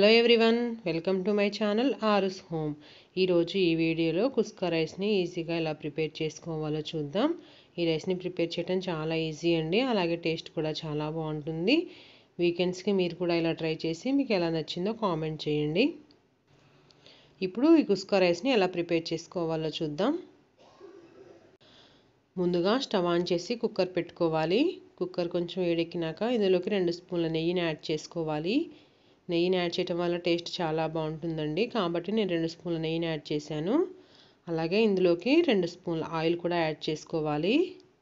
hello everyone welcome to my channel Aaru's home ఈరోజు ఈ వీడియోలో కుస్కా రైస్ని ఈజీగా ఎలా ప్రిపేర్ చేసుకోవాలో చూద్దాం ఈ రైస్ని ప్రిపేర్ చేయడం చాలా ఈజీ అండి అలాగే టేస్ట్ కూడా చాలా బాగుంటుంది వీకెండ్స్కి మీరు కూడా ఇలా ట్రై చేసి మీకు ఎలా నచ్చిందో కామెంట్ చేయండి ఇప్పుడు ఈ కుస్కా రైస్ని ఎలా ప్రిపేర్ చేసుకోవాలో చూద్దాం ముందుగా స్టవ్ ఆన్ చేసి కుక్కర్ పెట్టుకోవాలి కుక్కర్ కొంచెం వేడెక్కినాక ఇందులోకి రెండు స్పూన్ల నెయ్యిని యాడ్ చేసుకోవాలి నెయ్యిని యాడ్ చేయడం వల్ల టేస్ట్ చాలా బాగుంటుందండి కాబట్టి నేను రెండు స్పూన్ల నెయ్యిని యాడ్ చేశాను అలాగే ఇందులోకి రెండు స్పూన్ల ఆయిల్ కూడా యాడ్ చేసుకోవాలి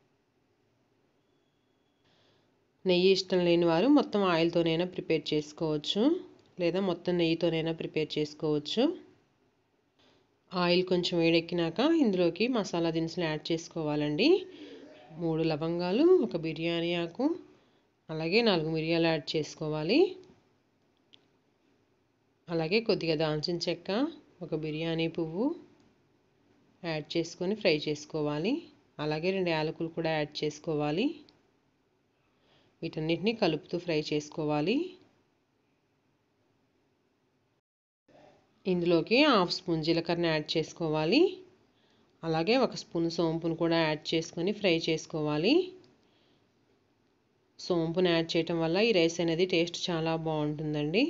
నెయ్యి ఇష్టం లేని వారు మొత్తం ఆయిల్తోనైనా ప్రిపేర్ చేసుకోవచ్చు లేదా మొత్తం నెయ్యితోనైనా ప్రిపేర్ చేసుకోవచ్చు ఆయిల్ కొంచెం వేడెక్కినాక ఇందులోకి మసాలా దినుసులు యాడ్ చేసుకోవాలండి మూడు లవంగాలు ఒక బిర్యానీ ఆకు అలాగే నాలుగు మిరియాలు యాడ్ చేసుకోవాలి అలాగే కొద్దిగా దాల్చిన చెక్క ఒక బిర్యానీ పువ్వు యాడ్ చేసుకొని ఫ్రై చేసుకోవాలి అలాగే రెండు యాలకులు కూడా యాడ్ చేసుకోవాలి వీటన్నిటిని కలుపుతూ ఫ్రై చేసుకోవాలి ఇందులోకి హాఫ్ స్పూన్ జీలకర్ర యాడ్ చేసుకోవాలి అలాగే ఒక స్పూన్ సోంపును కూడా యాడ్ చేసుకొని ఫ్రై చేసుకోవాలి సోంపును యాడ్ చేయటం వల్ల ఈ రైస్ అనేది టేస్ట్ చాలా బాగుంటుందండి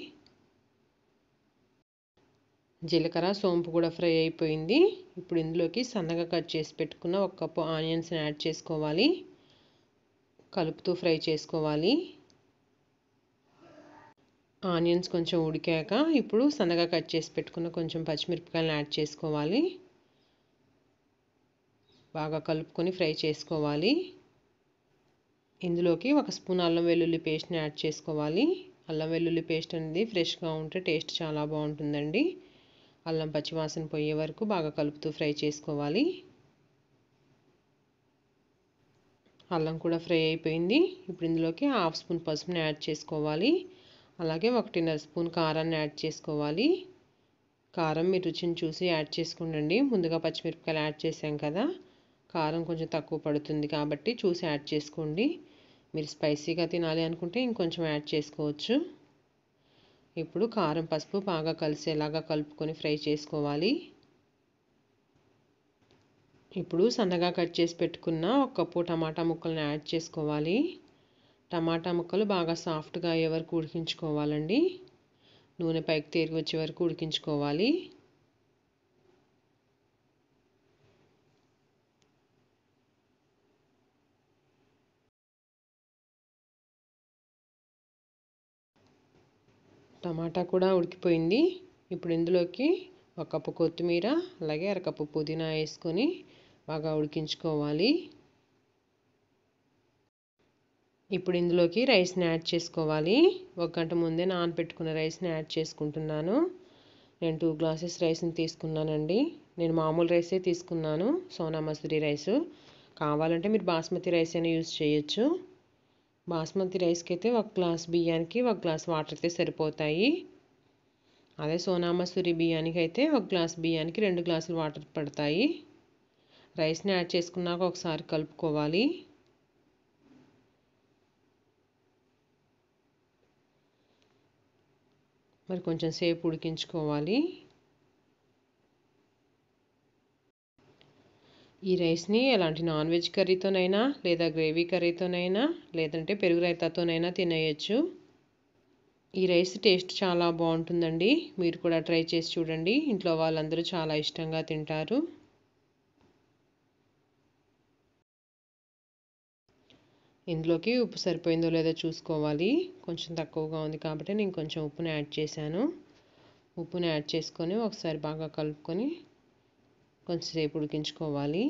జీలకర్ర సోంపు కూడా ఫ్రై అయిపోయింది ఇప్పుడు ఇందులోకి సన్నగా కట్ చేసి పెట్టుకున్న ఒక కప్పు ఆనియన్స్ని యాడ్ చేసుకోవాలి కలుపుతూ ఫ్రై చేసుకోవాలి ఆనియన్స్ కొంచెం ఉడికాక ఇప్పుడు సన్నగా కట్ చేసి పెట్టుకున్న కొంచెం పచ్చిమిరపకాయలను యాడ్ చేసుకోవాలి బాగా కలుపుకొని ఫ్రై చేసుకోవాలి ఇందులోకి ఒక స్పూన్ అల్లం వెల్లుల్లి పేస్ట్ని యాడ్ చేసుకోవాలి అల్లం వెల్లుల్లి పేస్ట్ అనేది ఫ్రెష్గా ఉంటే టేస్ట్ చాలా బాగుంటుందండి అల్లం పచ్చివాసన పోయే వరకు బాగా కలుపుతూ ఫ్రై చేసుకోవాలి అల్లం కూడా ఫ్రై అయిపోయింది ఇప్పుడు ఇందులోకి హాఫ్ స్పూన్ పసుపుని యాడ్ చేసుకోవాలి అలాగే ఒకటిన్నర స్పూన్ కారాన్ని యాడ్ చేసుకోవాలి కారం మీ రుచిని చూసి యాడ్ చేసుకోండి ముందుగా పచ్చిమిరపకాయలు యాడ్ చేసాం కదా కారం కొంచెం తక్కువ పడుతుంది కాబట్టి చూసి యాడ్ చేసుకోండి మీరు స్పైసీగా తినాలి అనుకుంటే ఇంకొంచెం యాడ్ చేసుకోవచ్చు ఇప్పుడు కారం పసుపు బాగా కలిసేలాగా కలుపుకొని ఫ్రై చేసుకోవాలి ఇప్పుడు సన్నగా కట్ చేసి పెట్టుకున్న ఒక కప్పు టమాటా ముక్కలను యాడ్ చేసుకోవాలి టమాటా ముక్కలు బాగా సాఫ్ట్గా అయ్యే వరకు ఉడికించుకోవాలండి నూనె పైకి తేరి వచ్చే వరకు ఉడికించుకోవాలి టమాటా కూడా ఉడికిపోయింది ఇప్పుడు ఇందులోకి ఒక కప్పు కొత్తిమీర అలాగే అరకప్పు పుదీనా వేసుకొని బాగా ఉడికించుకోవాలి ఇప్పుడు ఇందులోకి రైస్ని యాడ్ చేసుకోవాలి ఒక గంట ముందే నానబెట్టుకున్న రైస్ని యాడ్ చేసుకుంటున్నాను నేను టూ గ్లాసెస్ రైస్ని తీసుకున్నానండి నేను మామూలు రైసే తీసుకున్నాను సోనా మసూరి రైస్ కావాలంటే మీరు బాస్మతి రైస్ అయినా యూజ్ చేయొచ్చు బాస్మతి రైస్కి అయితే ఒక గ్లాస్ బియ్యానికి ఒక గ్లాస్ వాటర్ అయితే సరిపోతాయి అదే సోనా మసూరి బియ్యానికి అయితే ఒక గ్లాస్ బియ్యానికి రెండు గ్లాసులు వాటర్ పడతాయి రైస్ని యాడ్ చేసుకున్నాక ఒకసారి కలుపుకోవాలి మరి కొంచెం సేపు ఉడికించుకోవాలి ఈ రైస్ని ఎలాంటి నాన్ వెజ్ కర్రీతోనైనా లేదా గ్రేవీ కర్రీతోనైనా లేదంటే పెరుగు రైతాతోనైనా తినేయచ్చు ఈ రైస్ టేస్ట్ చాలా బాగుంటుందండి మీరు కూడా ట్రై చేసి చూడండి ఇంట్లో వాళ్ళందరూ చాలా ఇష్టంగా తింటారు ఇందులోకి ఉప్పు సరిపోయిందో లేదో చూసుకోవాలి కొంచెం తక్కువగా ఉంది కాబట్టి నేను కొంచెం ఉప్పుని యాడ్ చేశాను ఉప్పుని యాడ్ చేసుకొని ఒకసారి బాగా కలుపుకొని కొంచెంసేపు ఉడికించుకోవాలి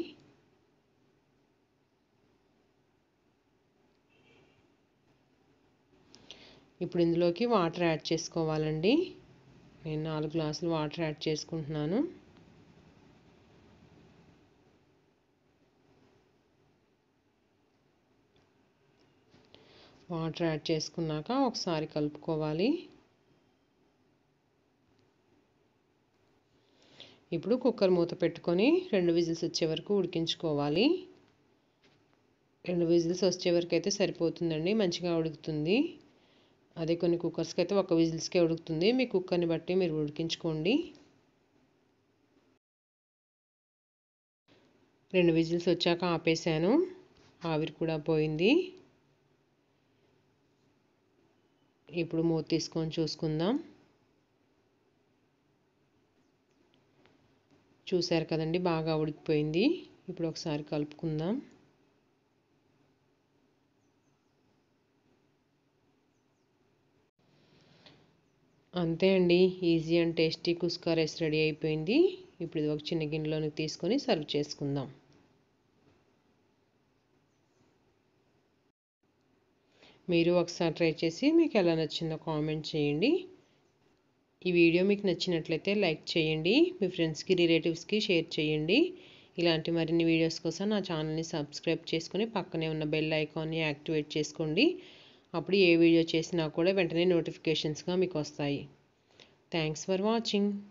ఇప్పుడు ఇందులోకి వాటర్ యాడ్ చేసుకోవాలండి నేను నాలుగు గ్లాసులు వాటర్ యాడ్ చేసుకుంటున్నాను వాటర్ యాడ్ చేసుకున్నాక ఒకసారి కలుపుకోవాలి ఇప్పుడు కుక్కర్ మూత పెట్టుకొని రెండు విజిల్స్ వచ్చే వరకు ఉడికించుకోవాలి రెండు విజిల్స్ వచ్చే వరకు అయితే సరిపోతుందండి మంచిగా ఉడుకుతుంది అదే కొన్ని కుక్కర్స్కి అయితే ఒక విజిల్స్కే ఉడుకుతుంది మీ కుక్కర్ని బట్టి మీరు ఉడికించుకోండి రెండు విజిల్స్ వచ్చాక ఆపేసాను ఆవిరి కూడా పోయింది ఇప్పుడు మూత తీసుకొని చూసుకుందాం చూశారు కదండి బాగా ఉడికిపోయింది ఇప్పుడు ఒకసారి కలుపుకుందాం అంతే అండి easy and tasty kuska rice ready అయిపోయింది ఇప్పుడు ఇది ఒక చిన్న గిన్నెలోకి తీసుకొని సర్వ్ చేసుకుందాం మీరు ఒకసారి ట్రై చేసి మీకు ఎలా నచ్చిందో కామెంట్ చేయండి ఈ వీడియో మీకు నచ్చినట్లయితే లైక్ చేయండి మీ ఫ్రెండ్స్కి రిలేటివ్స్కి షేర్ చేయండి ఇలాంటి మరిన్ని వీడియోస్ కోసం నా ఛానల్ని సబ్స్క్రైబ్ చేసుకుని పక్కనే ఉన్న బెల్ ఐకాన్ని యాక్టివేట్ చేసుకోండి అప్పుడు ఏ వీడియో చేసినా కూడా వెంటనే నోటిఫికేషన్స్గా మీకు వస్తాయి థ్యాంక్స్ ఫర్ వాచింగ్